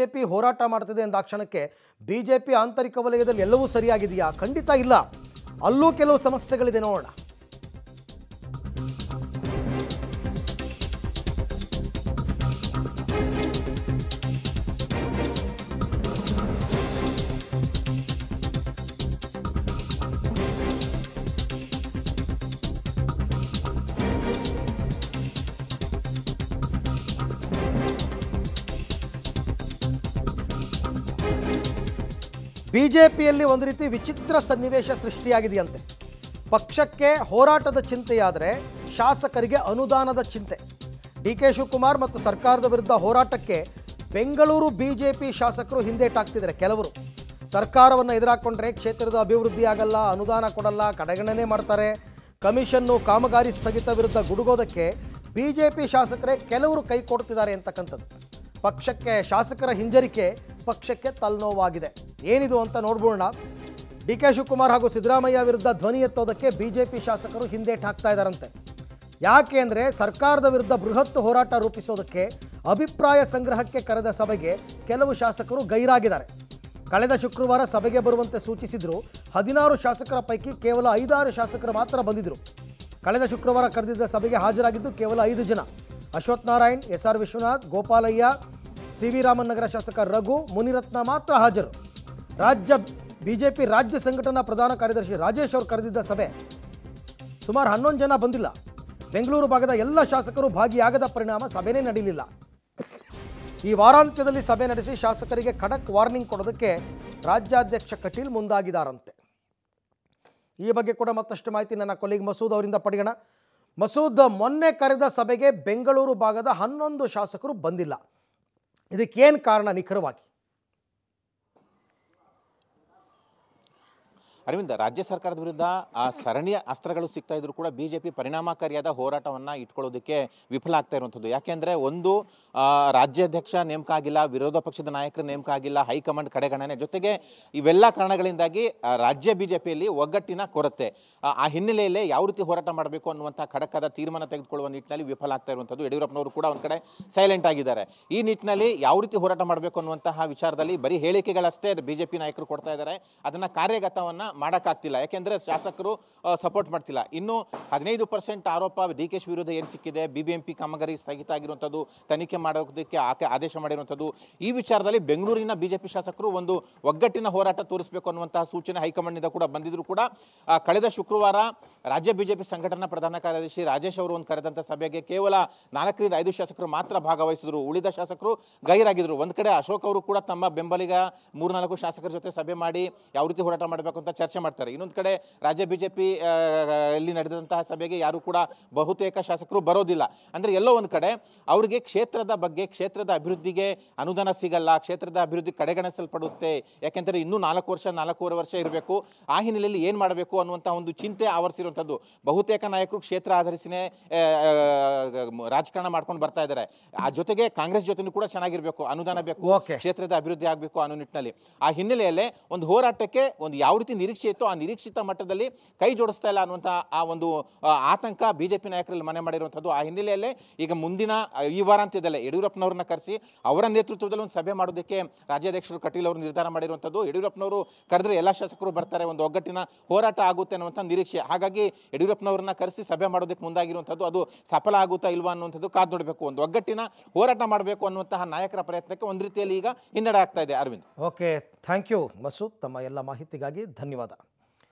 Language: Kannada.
ಬಿಜೆಪಿ ಹೋರಾಟ ಮಾಡ್ತಿದೆ ಎಂದಾಕ್ಷಣಕ್ಕೆ ಬಿಜೆಪಿ ಆಂತರಿಕ ವಲಯದಲ್ಲಿ ಎಲ್ಲವೂ ಸರಿಯಾಗಿದೆಯಾ ಖಂಡಿತ ಇಲ್ಲ ಅಲ್ಲೂ ಕೆಲವು ಸಮಸ್ಯೆಗಳಿದೆ ನೋಡೋಣ ಬಿಜೆಪಿಯಲ್ಲಿ ಒಂದು ರೀತಿ ವಿಚಿತ್ರ ಸನ್ನಿವೇಶ ಸೃಷ್ಟಿಯಾಗಿದೆಯಂತೆ ಪಕ್ಷಕ್ಕೆ ಹೋರಾಟದ ಚಿಂತೆಯಾದರೆ ಶಾಸಕರಿಗೆ ಅನುದಾನದ ಚಿಂತೆ ಡಿ ಕೆ ಶಿವಕುಮಾರ್ ಮತ್ತು ಸರ್ಕಾರದ ವಿರುದ್ಧ ಹೋರಾಟಕ್ಕೆ ಬೆಂಗಳೂರು ಬಿಜೆಪಿ ಶಾಸಕರು ಹಿಂದೇಟಾಗ್ತಿದ್ದಾರೆ ಕೆಲವರು ಸರ್ಕಾರವನ್ನು ಎದುರಾಕೊಂಡ್ರೆ ಕ್ಷೇತ್ರದ ಅಭಿವೃದ್ಧಿ ಆಗಲ್ಲ ಅನುದಾನ ಕೊಡಲ್ಲ ಕಡೆಗಣನೆ ಮಾಡ್ತಾರೆ ಕಮಿಷನ್ನು ಕಾಮಗಾರಿ ಸ್ಥಗಿತ ವಿರುದ್ಧ ಗುಡುಗೋದಕ್ಕೆ ಬಿಜೆಪಿ ಶಾಸಕರೇ ಕೆಲವರು ಕೈ ಕೊಡ್ತಿದ್ದಾರೆ ಅಂತಕ್ಕಂಥದ್ದು ಪಕ್ಷಕ್ಕೆ ಶಾಸಕರ ಹಿಂಜರಿಕೆ ಪಕ್ಷಕ್ಕೆ ತಲೆನೋವಾಗಿದೆ ಏನಿದು ಅಂತ ನೋಡ್ಬೋಣ ಡಿ ಕೆ ಶಿವಕುಮಾರ್ ಹಾಗೂ ಸಿದ್ದರಾಮಯ್ಯ ವಿರುದ್ಧ ಧ್ವನಿ ಎತ್ತೋದಕ್ಕೆ ಬಿಜೆಪಿ ಶಾಸಕರು ಹಿಂದೇಟ್ ಹಾಕ್ತಾ ಇದ್ದಾರಂತೆ ಯಾಕೆ ಅಂದರೆ ಸರ್ಕಾರದ ವಿರುದ್ಧ ಬೃಹತ್ ಹೋರಾಟ ರೂಪಿಸೋದಕ್ಕೆ ಅಭಿಪ್ರಾಯ ಸಂಗ್ರಹಕ್ಕೆ ಕರೆದ ಸಭೆಗೆ ಕೆಲವು ಶಾಸಕರು ಗೈರಾಗಿದ್ದಾರೆ ಕಳೆದ ಶುಕ್ರವಾರ ಸಭೆಗೆ ಬರುವಂತೆ ಸೂಚಿಸಿದ್ರು ಹದಿನಾರು ಶಾಸಕರ ಪೈಕಿ ಕೇವಲ ಐದಾರು ಶಾಸಕರು ಮಾತ್ರ ಬಂದಿದ್ದರು ಕಳೆದ ಶುಕ್ರವಾರ ಕರೆದಿದ್ದ ಸಭೆಗೆ ಹಾಜರಾಗಿದ್ದು ಕೇವಲ ಐದು ಜನ Ashwath Narayan S R Vishwanath Gopalaiah C V Raman Nagar ಶಾಸಕ ರಘು ಮುನಿರತ್ನ ಮಾತ್ರ ಹಾಜರು ರಾಜ್ಯ ಬಿಜೆಪಿ ರಾಜ್ಯ ಸಂಘಟನಾ ಪ್ರಧಾನ ಕಾರ್ಯದರ್ಶಿ ರಾಜೇಶ್ ಅವರು ಕರೆದಿದ್ದ ಸಭೆ ಸುಮಾರು ಹನ್ನೊಂದು ಜನ ಬಂದಿಲ್ಲ ಬೆಂಗಳೂರು ಭಾಗದ ಎಲ್ಲ ಶಾಸಕರು ಭಾಗಿಯಾಗದ ಪರಿಣಾಮ ಸಭೆನೇ ನಡೀಲಿಲ್ಲ ಈ ವಾರಾಂತ್ಯದಲ್ಲಿ ಸಭೆ ನಡೆಸಿ ಶಾಸಕರಿಗೆ ಖಡಕ್ ವಾರ್ನಿಂಗ್ ಕೊಡೋದಕ್ಕೆ ರಾಜ್ಯಾಧ್ಯಕ್ಷ ಕಟೀಲ್ ಮುಂದಾಗಿದ್ದಾರಂತೆ ಈ ಬಗ್ಗೆ ಕೂಡ ಮತ್ತಷ್ಟು ಮಾಹಿತಿ ನನ್ನ ಕೊಲ್ಲಿಗ್ ಮಸೂದ್ ಅವರಿಂದ ಪಡೆಯೋಣ ಮಸೂದ್ ಮೊನ್ನೆ ಕರೆದ ಸಭೆಗೆ ಬೆಂಗಳೂರು ಭಾಗದ ಹನ್ನೊಂದು ಶಾಸಕರು ಬಂದಿಲ್ಲ ಇದಕ್ಕೇನು ಕಾರಣ ನಿಖರವಾಗಿ ಅರವಿಂದ ರಾಜ್ಯ ಸರ್ಕಾರದ ವಿರುದ್ಧ ಆ ಸರಣಿಯ ಅಸ್ತ್ರಗಳು ಸಿಗ್ತಾ ಇದ್ರು ಕೂಡ ಬಿಜೆಪಿ ಪರಿಣಾಮಕಾರಿಯಾದ ಹೋರಾಟವನ್ನ ಇಟ್ಕೊಳ್ಳೋದಕ್ಕೆ ವಿಫಲ ಆಗ್ತಾ ಇರುವಂಥದ್ದು ಯಾಕೆಂದ್ರೆ ಒಂದು ಆ, ರಾಜ್ಯಾಧ್ಯಕ್ಷ ನೇಮಕ ಆಗಿಲ್ಲ ವಿರೋಧ ಪಕ್ಷದ ನಾಯಕರ ನೇಮಕ ಆಗಿಲ್ಲ ಹೈಕಮಾಂಡ್ ಕಡೆಗಣನೆ ಜೊತೆಗೆ ಇವೆಲ್ಲ ಕಾರಣಗಳಿಂದಾಗಿ ಆ, ರಾಜ್ಯ ಬಿಜೆಪಿಯಲ್ಲಿ ಒಗ್ಗಟ್ಟಿನ ಕೊರತೆ ಆ, ಆ ಹಿನ್ನೆಲೆಯಲ್ಲೇ ಯಾವ ರೀತಿ ಹೋರಾಟ ಮಾಡಬೇಕು ಅನ್ನುವಂಥ ಖಡಕ್ಕಾದ ತೀರ್ಮಾನ ತೆಗೆದುಕೊಳ್ಳುವ ನಿಟ್ಟಿನಲ್ಲಿ ವಿಫಲ ಆಗ್ತಾ ಇರುವಂಥದ್ದು ಯಡಿಯೂರಪ್ಪನವರು ಕೂಡ ಒಂದ್ ಕಡೆ ಸೈಲೆಂಟ್ ಆಗಿದ್ದಾರೆ ಈ ನಿಟ್ಟಿನಲ್ಲಿ ಯಾವ ರೀತಿ ಹೋರಾಟ ಮಾಡಬೇಕು ಅನ್ನುವಂತಹ ವಿಚಾರದಲ್ಲಿ ಬರೀ ಹೇಳಿಕೆಗಳಷ್ಟೇ ಬಿಜೆಪಿ ನಾಯಕರು ಕೊಡ್ತಾ ಇದ್ದಾರೆ ಅದನ್ನ ಕಾರ್ಯಗತವನ್ನ ಮಾಡಕ್ಕಾಗ್ತಿಲ್ಲ ಯಾಕೆಂದ್ರೆ ಶಾಸಕರು ಸಪೋರ್ಟ್ ಮಾಡ್ತಿಲ್ಲ ಇನ್ನು ಹದಿನೈದು ಪರ್ಸೆಂಟ್ ಆರೋಪ ಡಿ ಕೆ ಶಿ ವಿರುದ್ಧ ಏನು ಸಿಕ್ಕಿದೆ ಬಿಬಿಎಂಪಿ ಕಾಮಗಾರಿ ಸ್ಥಗಿತ ಆಗಿರುವಂಥದ್ದು ತನಿಖೆ ಮಾಡೋದಕ್ಕೆ ಆಕೆ ಆದೇಶ ಮಾಡಿರುವಂಥದ್ದು ಈ ವಿಚಾರದಲ್ಲಿ ಬೆಂಗಳೂರಿನ ಬಿಜೆಪಿ ಶಾಸಕರು ಒಂದು ಒಗ್ಗಟ್ಟಿನ ಹೋರಾಟ ತೋರಿಸಬೇಕು ಅನ್ನುವಂತಹ ಸೂಚನೆ ಹೈಕಮಾಂಡ್ನಿಂದ ಕೂಡ ಬಂದಿದ್ರು ಕೂಡ ಆ, ಕಳೆದ ಶುಕ್ರವಾರ ರಾಜ್ಯ ಬಿಜೆಪಿ ಸಂಘಟನಾ ಪ್ರಧಾನ ಕಾರ್ಯದರ್ಶಿ ರಾಜೇಶ್ ಅವರು ಒಂದು ಕರೆದಂತ ಸಭೆಗೆ ಕೇವಲ ನಾಲ್ಕರಿಂದ ಐದು ಶಾಸಕರು ಮಾತ್ರ ಭಾಗವಹಿಸಿದ್ರು ಉಳಿದ ಶಾಸಕರು ಗೈರಾಗಿದ್ರು ಒಂದ್ ಕಡೆ ಅಶೋಕ್ ಅವರು ಕೂಡ ತಮ್ಮ ಬೆಂಬಲಿಗ ಮೂರ್ನಾಲ್ಕು ಶಾಸಕರ ಜೊತೆ ಸಭೆ ಮಾಡಿ ಯಾವ ರೀತಿ ಹೋರಾಟ ಮಾಡಬೇಕು ಅಂತ ಚರ್ಚೆ ಮಾಡ್ತಾರೆ ಇನ್ನೊಂದು ಕಡೆ ರಾಜ್ಯ ಬಿಜೆಪಿ ಇಲ್ಲಿ ನಡೆದಂತಹ ಸಭೆಗೆ ಯಾರು ಕೂಡ ಬಹುತೇಕ ಶಾಸಕರು ಬರೋದಿಲ್ಲ ಅಂದ್ರೆ ಎಲ್ಲೋ ಒಂದ್ ಕಡೆ ಅವರಿಗೆ ಕ್ಷೇತ್ರದ ಬಗ್ಗೆ ಕ್ಷೇತ್ರದ ಅಭಿವೃದ್ಧಿಗೆ ಅನುದಾನ ಸಿಗಲ್ಲ ಕ್ಷೇತ್ರದ ಅಭಿವೃದ್ಧಿ ಕಡೆಗಣಿಸಲ್ಪಡುತ್ತೆ ಯಾಕೆಂದ್ರೆ ಇನ್ನೂ ನಾಲ್ಕು ವರ್ಷ ನಾಲ್ಕೂವರೆ ವರ್ಷ ಇರಬೇಕು ಆ ಹಿನ್ನೆಲೆಯಲ್ಲಿ ಏನ್ ಮಾಡಬೇಕು ಅನ್ನುವಂಥ ಒಂದು ಚಿಂತೆ ಆವರಿಸಿರುವಂಥದ್ದು ಬಹುತೇಕ ನಾಯಕರು ಕ್ಷೇತ್ರ ಆಧರಿಸಿನೇ ಆ, ಆ, ರಾಜಕಾರಣ ಮಾಡ್ಕೊಂಡು ಬರ್ತಾ ಇದ್ದಾರೆ ಆ ಜೊತೆಗೆ ಕಾಂಗ್ರೆಸ್ ಜೊತೆನೂ ಕೂಡ ಚೆನ್ನಾಗಿರ್ಬೇಕು ಅನುದಾನ ಬೇಕು Okay. ಕ್ಷೇತ್ರದ ಅಭಿವೃದ್ಧಿ ಆಗಬೇಕು ಅನ್ನೋ ನಿಟ್ಟಿನಲ್ಲಿ ಆ ಹಿನ್ನೆಲೆಯಲ್ಲೇ ಒಂದು ಹೋರಾಟಕ್ಕೆ ಒಂದು ಯಾವ ರೀತಿ ನಿರೀಕ್ಷೆ ಇತ್ತು ಆ ನಿರೀಕ್ಷಿತ ಮಟ್ಟದಲ್ಲಿ ಕೈ ಜೋಡಿಸ್ತಾ ಇಲ್ಲ ಅನ್ನುವಂಥ ಆ ಒಂದು ಆ, ಆತಂಕ ಬಿಜೆಪಿ ನಾಯಕರಲ್ಲಿ ಮನೆ ಮಾಡಿರುವಂಥದ್ದು ಆ ಹಿನ್ನೆಲೆಯಲ್ಲೇ ಈಗ ಮುಂದಿನ ಆ, ಈ ವಾರಾಂತ್ಯದಲ್ಲೇ ಯಡಿಯೂರಪ್ಪನವ್ರನ್ನ ಕರೆಸಿ ಅವರ ನೇತೃತ್ವದಲ್ಲಿ ಒಂದು ಸಭೆ ಮಾಡೋದಕ್ಕೆ ರಾಜ್ಯಾಧ್ಯಕ್ಷರು ಕಟೀಲ್ ಅವರು ನಿರ್ಧಾರ ಮಾಡಿರುವಂಥದ್ದು ಯಡಿಯೂರಪ್ಪನವರು ಕರೆದ್ರೆ ಎಲ್ಲ ಶಾಸಕರು ಬರ್ತಾರೆ ಒಂದು ಒಗ್ಗಟ್ಟಿನ ಹೋರಾಟ ಆಗುತ್ತೆ ಅನ್ನುವಂಥ ನಿರೀಕ್ಷೆ ಹಾಗಾಗಿ ಯಡಿಯೂರಪ್ಪನವ್ರನ್ನ ಕರೆಸಿ ಸಭೆ ಮಾಡೋದಕ್ಕೆ ಮುಂದಾಗಿರುವಂಥದ್ದು ಅದು ಸಫಲ ಆಗುತ್ತಾ ಇಲ್ವಾ ಅನ್ನುವಂಥದ್ದು ಕಾದು ನೋಡಬೇಕು ಒಂದು ಒಗ್ಗಟ್ಟಿನ ಹೋರಾಟ ಮಾಡಬೇಕು ಅನ್ನುವಂತಹ ನಾಯಕರ ಪ್ರಯತ್ನಕ್ಕೆ ಒಂದು ರೀತಿಯಲ್ಲಿ ಈಗ ಹಿನ್ನಡೆ ಆಗ್ತಾ ಇದೆ Arvind okay thank you Masood ತಮ್ಮ ಎಲ್ಲ ಮಾಹಿತಿಗಾಗಿ ಧನ್ಯವಾದ